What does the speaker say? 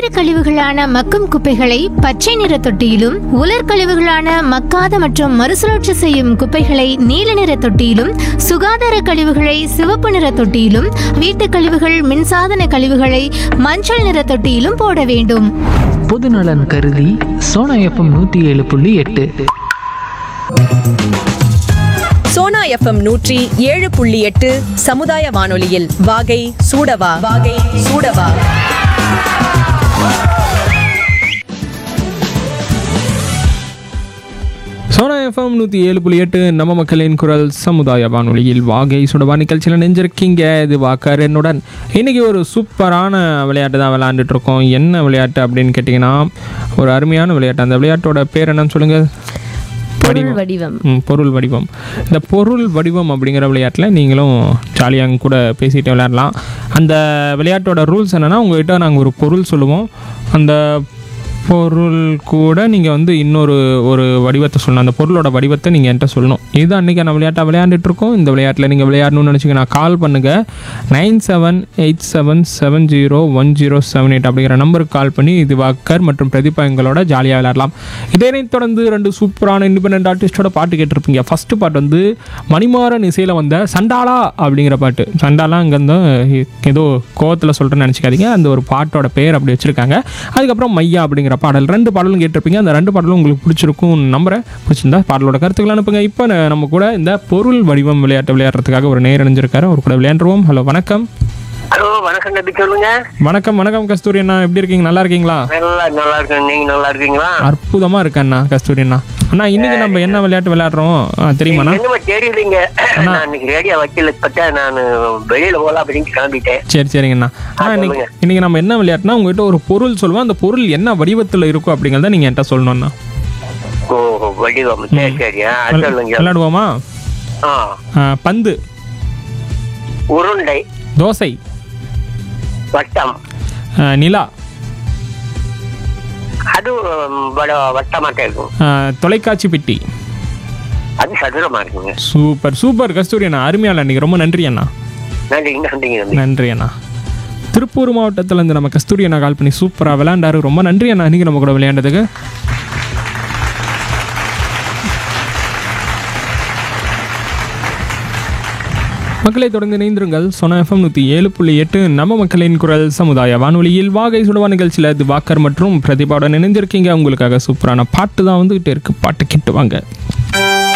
வீடு கழிவுகளான மக்கும் குப்பைகளை பச்சை நிற தொட்டியிலும் உலர் கழிவுகளான மக்காத மற்றும் மறுசுழற்சி செய்யும் குப்பைகளை நீல நிற தொட்டியிலும் சுகாதார கழிவுகளை சிவப்பு நிற தொட்டியிலும் வீட்டு கழிவுகள் மின்சாதன கழிவுகளை மஞ்சள் நிற தொட்டியிலும் போட வேண்டும் பொதுநலன் கருதி சோனா எஃப்எம் நூற்றி ஏழு புள்ளி எட்டு சோனா எஃப்எம் நூற்றி ஏழு புள்ளி எட்டு சமுதாய வானொலியில் வாகை சூடவா வாகை சூடவா சோனா எஃப்எம் நூற்றி ஏழு புள்ளி எட்டு நம்ம மக்களின் குரல் சமுதாய வானொலியில் வாகை சுடவா நிகழ்ச்சியில் நெஞ்சிருக்கீங்க இது வாக்கர் என்னுடன் இன்றைக்கி ஒரு சூப்பரான விளையாட்டு தான் விளையாண்டுட்டு இருக்கோம் என்ன விளையாட்டு அப்படின்னு கேட்டிங்கன்னா ஒரு அருமையான விளையாட்டு அந்த விளையாட்டோட பேர் என்னன்னு சொல்லுங்கள் பொருள் வடிவம் ம், பொருள் வடிவம் இந்த பொருள் வடிவம் அப்படிங்கிற விளையாட்டில் நீங்களும் ஜாலியாக கூட பேசிட்டு விளையாடலாம் அந்த விளையாட்டோட ரூல்ஸ் என்னென்னா உங்கள்கிட்ட நாங்கள் ஒரு பொருள் சொல்லுவோம் அந்த பொருள் கூட நீங்கள் வந்து இன்னொரு ஒரு வடிவத்தை சொல்லணும் அந்த பொருளோட வடிவத்தை நீங்கள் என்கிட்ட சொல்லணும் இது அன்றைக்கான விளையாட்டை விளையாண்டுட்டு இருக்கோம் இந்த விளையாட்டில் நீங்கள் விளையாடணும்னு நினச்சிங்கன்னா கால் பண்ணுங்கள் nine seven eight seven seven zero one zero seven eight அப்படிங்கிற நம்பருக்கு கால் பண்ணி இது வாக்கர் மற்றும் பிரதீபா எங்களோட ஜாலியாக விளையாடலாம் இதனைத் தொடர்ந்து ரெண்டு சூப்பரான இண்டிபெண்ட் ஆர்டிஸ்டோட பாட்டு கேட்டிருப்பீங்க ஃபஸ்ட்டு பாட்டு வந்து மணிமாறன் இசையில் வந்த சண்டாலா அப்படிங்கிற பாட்டு சண்டாலா அங்கே வந்து ஏதோ கோவத்தில் சொல்கிறேன்னு நினச்சிக்காதீங்க அந்த ஒரு பாட்டோட பேர் அப்படி வச்சுருக்காங்க அதுக்கப்புறம் மையா அப்படிங்கிற பாடல் ரெண்டு பாடலும் கேட்டிருப்பீங்க அந்த ரெண்டு பாடலும் உங்களுக்கு பிடிச்சிருக்கும் நம்புறேன் பிடிச்சிருந்தா பாடலோட கருத்துக்கள் அனுப்புங்க இப்போ நம்ம கூட இந்த பொருள் வடிவம் விளையாட்டு விளையாடுறதுக்காக ஒரு நேர் இணைஞ்சிருக்காரு அவர் கூட விளையாண்டுருவோம் ஹலோ வணக்கம் ஹலோ வணக்கம் தம்பி சொல்லுங்க வணக்கம் வணக்கம் கஸ்தூரி அண்ணா எப்படி இருக்கீங்க நல்லா இருக்கீங்களா நல்லா நல்லா இருக்கேன் நீங்க நல்லா இருக்கீங்களா அற்புதமா இருக்கேன் அண்ணா கஸ்தூரி அண்ணா அண்ணா இன்னைக்கு நம்ம என்ன விளையாட்டு விளையாடுறோம் ஆ, தெரியுமாண்ணா என்னமா தெரியலீங்க நான் இன்னைக்கு ரேடியோ வைக்கல பத்தா நான் வெளியில போகலாம் அப்படின்னு கிளம்பிட்டேன் சரி சரிங்கண்ணா அண்ணா இன்னைக்கு சொல்லுங்க. இன்னைக்கு நம்ம என்ன விளையாட்டுனா உங்ககிட்ட ஒரு பொருள் சொல்லுவோம் அந்த பொருள் என்ன வடிவத்தில் இருக்கும் அப்படிங்கிறத நீங்க என்கிட்ட சொல்லணும்ண்ணா ஓ வடிவம் சரி சரி ஆ, சொல்லுங்க விளையாடுவோமா ஆ ஆ, பந்து உருண்டை தோசை வட்டம் ஆ, நிலா அது ம், வட வட்டமாட்ட இருக்கும் ஆ, தொலைக்காட்சி பெட்டி அது சதுரமா இருக்குங்க சூப்பர் சூப்பர் கஸ்தூரி அண்ணா அருமையால இன்னைக்கு ரொம்ப நன்றி அண்ணா நன்றிங்க நன்றிங்க நன்றி நன்றி அண்ணா திருப்பூர் மாவட்டத்துல இருந்து நம்ம கஸ்தூரி அண்ணா கால் பண்ணி சூப்பரா விளையாண்டாரு ரொம்ப நன்றி அண்ணா இன்னைக்கு நம்ம கூட விளையாண்டதுக்கு மக்களை தொடர்ந்து இணைந்திருங்கள் சொன்ன எஃப்எம் நூற்றி ஏழு புள்ளி எட்டு நம்ம மக்களின் குரல் சமுதாய வானொலியில் வாகை சுடுவா நிகழ்ச்சியில் திவாக்கர் மற்றும் பிரதிபாவுடன் இணைந்திருக்கீங்க உங்களுக்காக சூப்பரான பாட்டு தான் வந்துகிட்டு இருக்கு பாட்டு கேட்டு வாங்க